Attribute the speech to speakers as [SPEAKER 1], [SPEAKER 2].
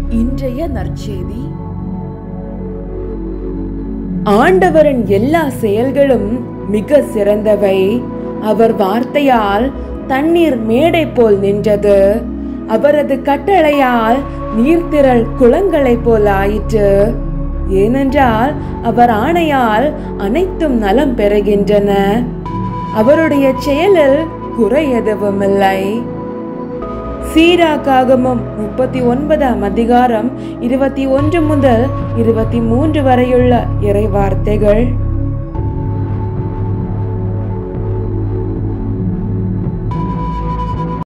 [SPEAKER 1] இன்றைய நற்செய்தி ஆண்டவரின் எல்லா செயல்களும் மிக சிறந்தவை அவர் வார்த்தையால் தண்ணீர் மேடை போல் நின்றது அவரது கட்டளையால் நீர்த்திரள் குளங்களைப் போல் ஆயிற்று ஏனென்றால் அவர் ஆணையால் அனைத்தும் நலம் பெறுகின்றன அவருடைய செயலில் குறை எதுவும் இல்லை சீராக்காகமும் முப்பத்தி ஒன்பதாம் அதிகாரம் இருபத்தி ஒன்று முதல் இருபத்தி மூன்று வரையுள்ள இறை வார்த்தைகள்